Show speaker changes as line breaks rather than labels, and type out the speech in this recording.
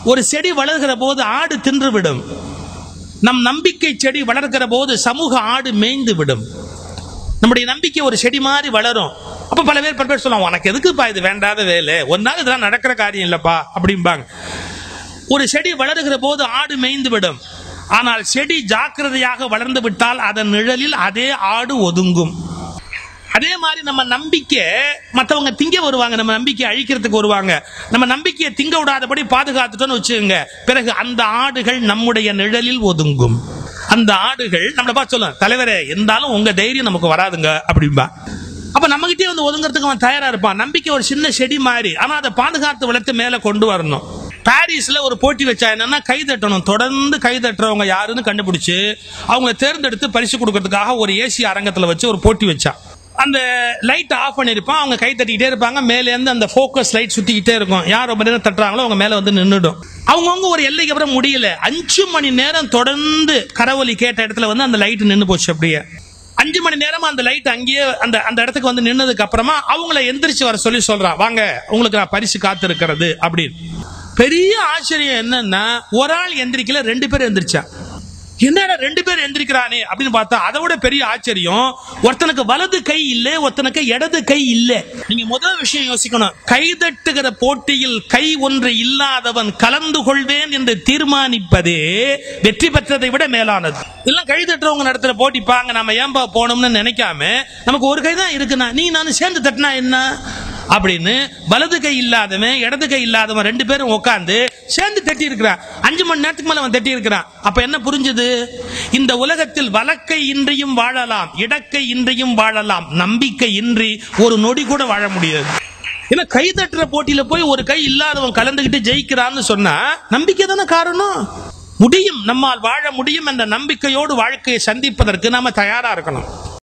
ஒரு செடி வளர்கிற போது ஆடு தின்றுவிடும் நம் நம்பிக்கை செடி வளர்க்கிற போது சமூக ஆடு மேய்ந்து விடும் நம்முடைய நம்பிக்கை ஒரு செடி மாதிரி வளரும் அப்ப பல பேர் பல பேர் சொல்லுவாங்க உனக்கு எதுக்குப்பா இது வேண்டாத வேலை ஒரு நாள் இதெல்லாம் நடக்கிற காரியம் இல்லப்பா அப்படிம்பாங்க ஒரு செடி வளருகிற போது ஆடு மேய்ந்து விடும் ஆனால் செடி ஜாக்கிரதையாக வளர்ந்து விட்டால் அதன் நிழலில் அதே ஆடு ஒதுங்கும் அதே மாதிரி நம்ம நம்பிக்கை மற்றவங்க திங்க வருவாங்க நம்ம நம்பிக்கையை அழிக்கிறதுக்கு வருவாங்க நம்ம நம்பிக்கையை திங்க விடாதபடி பாதுகாத்துட்டோம்னு வச்சுக்கோங்க பிறகு அந்த ஆடுகள் நம்முடைய நிழலில் ஒதுங்கும் அந்த ஆடுகள் நம்மளை பார்த்து சொல்லும் தலைவரே இருந்தாலும் உங்க தைரியம் நமக்கு வராதுங்க அப்படிம்பா அப்ப நம்மகிட்டே வந்து ஒதுங்கிறதுக்கு அவன் தயாரா இருப்பான் நம்பிக்கை ஒரு சின்ன செடி மாதிரி ஆனா அதை பாதுகாத்து வளர்த்து மேல கொண்டு வரணும் பாரிஸ்ல ஒரு போட்டி வச்சா என்னன்னா கை தட்டணும் தொடர்ந்து கை தட்டுறவங்க யாருன்னு கண்டுபிடிச்சு அவங்கள தேர்ந்தெடுத்து பரிசு கொடுக்கறதுக்காக ஒரு ஏசி அரங்கத்துல வச்சு ஒரு போட்டி வச்சா அந்த லைட் ஆஃப் பண்ணிருப்பான் அவங்க கை தட்டிக்கிட்டே இருப்பாங்க மேல இருந்து அந்த ஃபோக்கஸ் லைட் சுத்திக்கிட்டே இருக்கும் யார் ரொம்ப நேரம் தட்டுறாங்களோ அவங்க மேல வந்து நின்றுடும் அவங்கவுங்க ஒரு எல்லைக்கு அப்புறம் முடியல அஞ்சு மணி நேரம் தொடர்ந்து கரவொலி கேட்ட இடத்துல வந்து அந்த லைட் நின்று போச்சு அப்படியே அஞ்சு மணி நேரமா அந்த லைட் அங்கேயே அந்த அந்த இடத்துக்கு வந்து நின்னதுக்கு அப்புறமா அவங்கள எந்திரிச்சு வர சொல்லி சொல்றான் வாங்க உங்களுக்கு நான் பரிசு காத்து இருக்கிறது அப்படின்னு பெரிய ஆச்சரியம் என்னன்னா ஒரு ஆள் எந்திரிக்கல ரெண்டு பேர் எந்திரிச்சா என்னடா ரெண்டு பேர் எந்திரிக்கிறானே அப்படின்னு பார்த்தா அதை விட பெரிய ஆச்சரியம் ஒருத்தனுக்கு வலது கை இல்ல ஒருத்தனுக்கு இடது கை இல்ல நீங்க முதல் விஷயம் யோசிக்கணும் கை தட்டுகிற போட்டியில் கை ஒன்று இல்லாதவன் கலந்து கொள்வேன் என்று தீர்மானிப்பதே வெற்றி பெற்றதை விட மேலானது எல்லாம் கை தட்டுறவங்க நடத்துற போட்டி பாங்க நம்ம ஏன்பா போகணும்னு நினைக்காம நமக்கு ஒரு கை தான் இருக்குண்ணா நீ நானும் சேர்ந்து தட்டினா என்ன அப்படின்னு வலது கை இல்லாதவன் இடது கை இல்லாதவன் ரெண்டு பேரும் உட்காந்து சேர்ந்து தட்டி இருக்கிறான் அஞ்சு மணி நேரத்துக்கு மேல அவன் தட்டி இருக்கிறான் அப்ப என்ன புரிஞ்சது இந்த உலகத்தில் வலக்கை இன்றியும் வாழலாம் இடக்கை இன்றியும் வாழலாம் நம்பிக்கை இன்றி ஒரு நொடி கூட வாழ முடியாது ஏன்னா கை தட்டுற போட்டியில போய் ஒரு கை இல்லாதவன் கலந்துகிட்டு ஜெயிக்கிறான்னு சொன்னா நம்பிக்கை தானே காரணம் முடியும் நம்மால் வாழ முடியும் என்ற நம்பிக்கையோடு வாழ்க்கையை சந்திப்பதற்கு நாம தயாரா இருக்கணும்